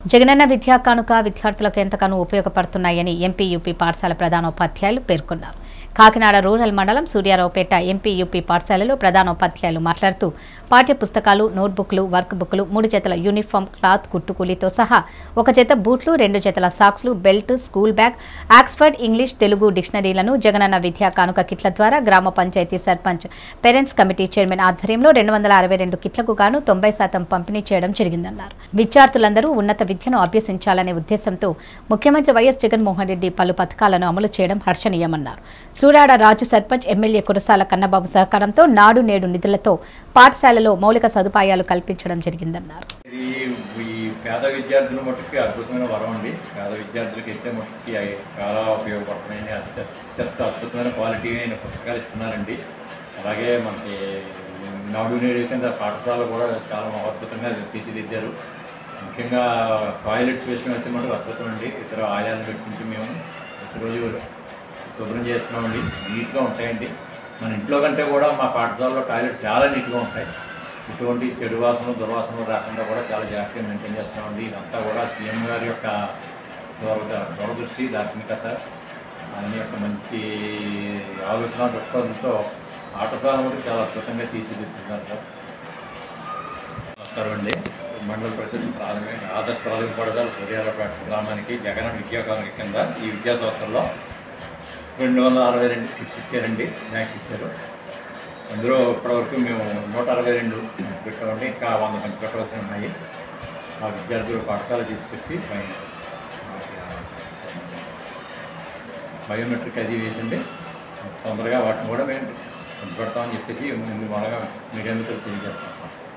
జగనన్న విద్యా కానుక విద్యార్థులకు ఎంతగానో ఉపయోగపడుతున్నాయని ఎంపీ యూపీ పాఠశాల ప్రధానోపాధ్యాయులు పేర్కొన్నారు కాకినాడ రూరల్ మండలం సూర్యారావుపేట ఎంపీ యూపీ పాఠశాలలో ప్రధానోపాధ్యాయులు మాట్లాడుతూ పాఠ్య పుస్తకాలు నోట్బుక్లు వర్క్ బుక్లు మూడు జతల యూనిఫామ్ క్లాత్ కుట్టుకూలీతో సహా ఒక జత బూట్లు రెండు జతల సాక్స్లు belt school bag Oxford English Telugu డిక్షనరీలను జగనన్న విద్యా కానుక కిట్ల ద్వారా గ్రామ పంచాయతీ సర్పంచ్ పేరెంట్స్ కమిటీ చైర్మన్ ఆధ్వర్యంలో రెండు వందల అరవై రెండు కిట్లకు గాను తొంభై శాతం పంపిణీ చేయడం జరిగిందన్నారు విద్యార్థులందరూ ఉన్నత విద్యను అభ్యసించాలనే ఉద్దేశంతో ముఖ్యమంత్రి వైఎస్ జగన్మోహన్ రెడ్డి పలు పథకాలను అమలు చేయడం హర్షణీయమన్నారు సూరాడ రాజు సర్పంచ్ ఎమ్మెల్యే కురసాల కన్నబాబు సహకారంతో నాడు నేడు నిధులతో పాఠశాలలో మౌలిక సదుపాయాలు కల్పించడం జరిగిందన్నారు ఇది ఈ పేద విద్యార్థుల మట్టుకి అద్భుతమైన వరం అండి పేద విద్యార్థులకి అయితే మట్టుకి అవి చాలా ఉపయోగపడుతున్నాయని అత్యంత అద్భుతమైన క్వాలిటీ అయిన పుస్తకాలు ఇస్తున్నారండి అలాగే మనకి నాడు నేడు కింద పాఠశాల కూడా చాలా అద్భుతంగా తీర్చిదిద్దారు ముఖ్యంగా టాయిలెట్స్ విషయం అయితే మనకు అద్భుతం అండి ఇతర ఆయాలను పెట్టుకుంటూ మేము ప్రతిరోజు శుభ్రం చేస్తున్నామండి నీట్గా ఉంటాయండి మన ఇంట్లో కంటే కూడా మా పాఠశాలలో టాయిలెట్స్ చాలా నీట్గా ఉంటాయి ఇటువంటి చెడు వాసన దుర్వాసనలు రాకుండా కూడా చాలా జాగ్రత్తగా మెయింటైన్ చేస్తున్నామండి ఇదంతా కూడా సీఎం గారి యొక్క దూర దూరదృష్టి దార్శనికత ఆయన యొక్క మంచి ఆలోచన దృక్పథంతో పాఠశాల మటుకు చాలా అద్భుతంగా తీర్చిదిద్దుతున్నారు సార్ నమస్కారం అండి మండల పరిషత్ ప్రాథమిక ఆదర్శ ప్రాథమిక పాఠశాల సూర్యాలపేట గ్రామానికి జగన్ విద్యాకాలం కింద ఈ విద్యా సంవత్సరంలో రెండు వందల అరవై రెండు కిట్స్ ఇచ్చారండి మ్యాథ్స్ ఇచ్చారు అందులో ఇప్పటివరకు మేము నూట అరవై రెండు పెట్టామండి ఇంకా వంద మంది పెట్టవలసి ఉన్నాయి మా విద్యార్థులు పాఠశాల తీసుకొచ్చి బయ- బయోమెట్రిక్ అది వేసింది తొందరగా వాటిని కూడా మేము పెడతామని చెప్పేసి ముందు బాగా మీడియా మిత్రులు తెలియజేస్తున్నాం సార్